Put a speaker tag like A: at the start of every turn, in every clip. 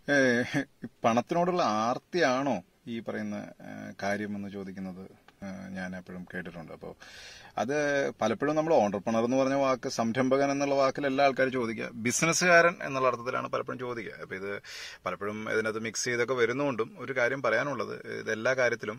A: ഏഹ്, പണത്തിനോടുള്ള ആർത്തിയാണോ ഈ പറയുന്ന ഏഹ്, കാര്യമെന്ന് ചോദിക്കുന്നത് ഏഹ്, ഞാൻ എപ്പോഴും കേട്ടിട്ടുണ്ട് അപ്പോൾ അത് പലപ്പോഴും നമ്മൾ ഓണ്ടർപ്രണർ എന്ന് പറഞ്ഞ വാക്ക് സംരംഭകൻ എന്നുള്ള വാക്കിൽ എല്ലാ ആൾക്കാരും ചോദിക്കുക ബിസിനസ്സുകാരൻ എന്നുള്ള അർത്ഥത്തിലാണ് പലപ്പോഴും ചോദിക്കുക അപ്പോൾ ഇത് പലപ്പോഴും ഇതിനകത്ത് മിക്സ് ചെയ്തൊക്കെ വരുന്നതുകൊണ്ടും ഒരു കാര്യം പറയാനുള്ളത് ഇത് എല്ലാ കാര്യത്തിലും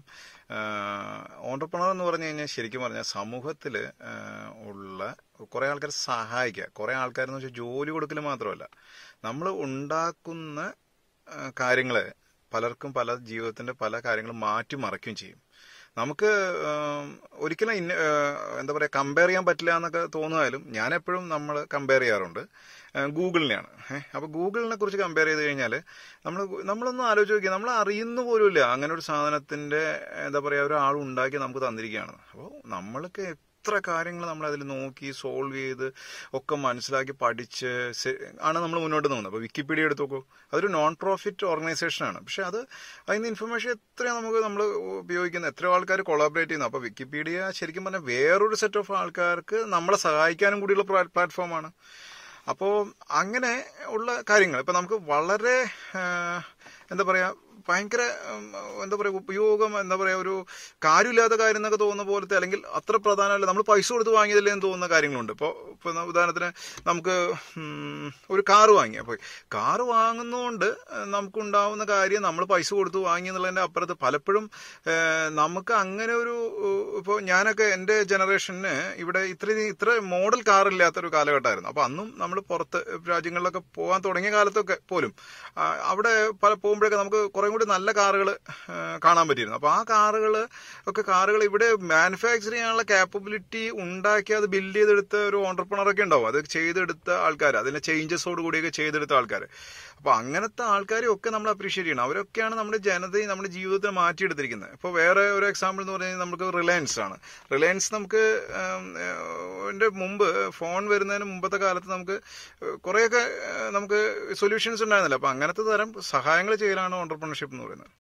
A: ഓണ്ടർപ്രണർ എന്ന് പറഞ്ഞു കഴിഞ്ഞാൽ ശരിക്കും പറഞ്ഞാൽ സമൂഹത്തിൽ ഉള്ള കുറേ ആൾക്കാരെ സഹായിക്കുക കുറേ ആൾക്കാരെന്ന് വെച്ചാൽ ജോലി കൊടുക്കൽ മാത്രമല്ല നമ്മൾ ഉണ്ടാക്കുന്ന കാര്യങ്ങൾ പലർക്കും പല ജീവിതത്തിന്റെ പല കാര്യങ്ങളും മാറ്റിമറിക്കുകയും ചെയ്യും നമുക്ക് ആം, ഒരിക്കലും ഇന്ന ആ, എന്താ പറയുക കമ്പയർ ചെയ്യാൻ പറ്റില്ല എന്നൊക്കെ തോന്നുമായാലും ഞാൻ എപ്പോഴും നമ്മൾ കമ്പയർ ചെയ്യാറുണ്ട് ആ, ഗൂഗിളിനെയാണ് ഏഹ് അപ്പോൾ ഗൂഗിളിനെ കുറിച്ച് കമ്പയർ ചെയ്ത് കഴിഞ്ഞാൽ നമ്മൾ നമ്മളൊന്നും ആലോചിച്ച് നോക്കിയാൽ നമ്മൾ അറിയുന്ന പോലുമില്ല അങ്ങനെ ഒരു സാധനത്തിന്റെ എന്താ പറയുക ഒരാൾ ഉണ്ടാക്കി നമുക്ക് തന്നിരിക്കുകയാണ് അപ്പോൾ നമ്മൾക്ക് എത്ര കാര്യങ്ങൾ നമ്മൾ അതിൽ നോക്കി സോൾവ് ചെയ്ത് ഒക്കെ മനസ്സിലാക്കി പഠിച്ച് സെ- ആണ് നമ്മൾ മുന്നോട്ട് പോകുന്നത് അപ്പോൾ വിക്കിപീഡിയ എടുത്ത് നോക്കൂ അതൊരു നോൺ പ്രോഫിറ്റ് ഓർഗനൈസേഷനാണ് പക്ഷെ അത് അതിന് ഇൻഫർമേഷൻ എത്രയാണ് നമുക്ക് നമ്മൾ ഉപയോഗിക്കുന്നത് എത്രയോ ആൾക്കാർ കൊളാബറേറ്റ് ചെയ്യുന്നു അപ്പോൾ വിക്കിപീഡിയ ശരിക്കും പറഞ്ഞാൽ വേറൊരു സെറ്റ് ഓഫ് ആൾക്കാർക്ക് നമ്മളെ സഹായിക്കാനും കൂടിയുള്ള പ്ലാറ്റ്ഫോമാണ് അപ്പോൾ അങ്ങനെ ഉള്ള കാര്യങ്ങൾ ഇപ്പം നമുക്ക് വളരെ ആ, എന്താ പറയുക ഭയങ്കര ഉം, എന്താ പറയുക ഉപയോഗം എന്താ പറയുക ഒരു കാര്യമില്ലാത്ത കാര്യം എന്നൊക്കെ തോന്നുന്ന പോലത്തെ അല്ലെങ്കിൽ അത്ര പ്രധാനമല്ല നമ്മൾ പൈസ കൊടുത്ത് വാങ്ങിയതല്ലേ എന്ന് തോന്നുന്ന കാര്യങ്ങളുണ്ട് ഇപ്പോൾ ഇപ്പോൾ ഉദാഹരണത്തിന് നമുക്ക് ഉം, ഒരു കാറ് വാങ്ങി അപ്പോൾ കാറ് വാങ്ങുന്നതുകൊണ്ട് നമുക്കുണ്ടാവുന്ന കാര്യം നമ്മൾ പൈസ കൊടുത്ത് വാങ്ങി എന്നുള്ളതിൻ്റെ അപ്പുറത്ത് പലപ്പോഴും ഏഹ്, നമുക്ക് അങ്ങനെ ഒരു ഇപ്പോൾ ഞാനൊക്കെ എൻ്റെ ജനറേഷന് ഇവിടെ ഇത്ര ഇത്ര മോഡൽ കാറില്ലാത്തൊരു കാലഘട്ടമായിരുന്നു അപ്പോൾ അന്നും നമ്മൾ പുറത്ത് രാജ്യങ്ങളിലൊക്കെ പോകാൻ തുടങ്ങിയ കാലത്തൊക്കെ പോലും ആ, അവിടെ പല പോകുമ്പോഴൊക്കെ നമുക്ക് കുറേ കൂടി നല്ല കാറുകൾ കാണാൻ പറ്റിയിരുന്നു അപ്പോൾ ആ കാറുകൾ ഒക്കെ കാറുകൾ ഇവിടെ മാനുഫാക്ചർ ചെയ്യാനുള്ള കാപ്പബിലിറ്റി ഉണ്ടാക്കി അത് ബിൽഡ് ചെയ്തെടുത്ത ഒരു ഓണ്ടർപ്രണറൊക്കെ ഉണ്ടാവും അത് ചെയ്തെടുത്ത ആൾക്കാർ അതിന്റെ ചേഞ്ചസോട് കൂടിയൊക്കെ ചെയ്തെടുത്ത ആൾക്കാർ അപ്പോൾ അങ്ങനത്തെ ആൾക്കാരെ ഒക്കെ നമ്മൾ അപ്രീഷിയേറ്റ് ചെയ്യണം അവരൊക്കെയാണ് നമ്മുടെ ജനതയെ നമ്മുടെ ജീവിതത്തെ മാറ്റിയെടുത്തിരിക്കുന്നത് ഇപ്പോൾ വേറെ ഒരു എക്സാമ്പിൾ എന്ന് പറഞ്ഞാൽ നമുക്ക് റിലയൻസ് ആണ് റിലയൻസ് നമുക്ക് ഉം, ഏഹ്, ന്റെ മുമ്പ് ഫോൺ വരുന്നതിന് മുമ്പത്തെ കാലത്ത് നമുക്ക് കുറേയൊക്കെ ഏഹ്, നമുക്ക് സൊല്യൂഷൻസ് ഉണ്ടായിരുന്നില്ല അപ്പോൾ അങ്ങനത്തെ തരം സഹായങ്ങൾ ചെയ്യലാണ് ഓണ്ടർപ്രണർഷിപ്പ് എന്ന് പറയുന്നത്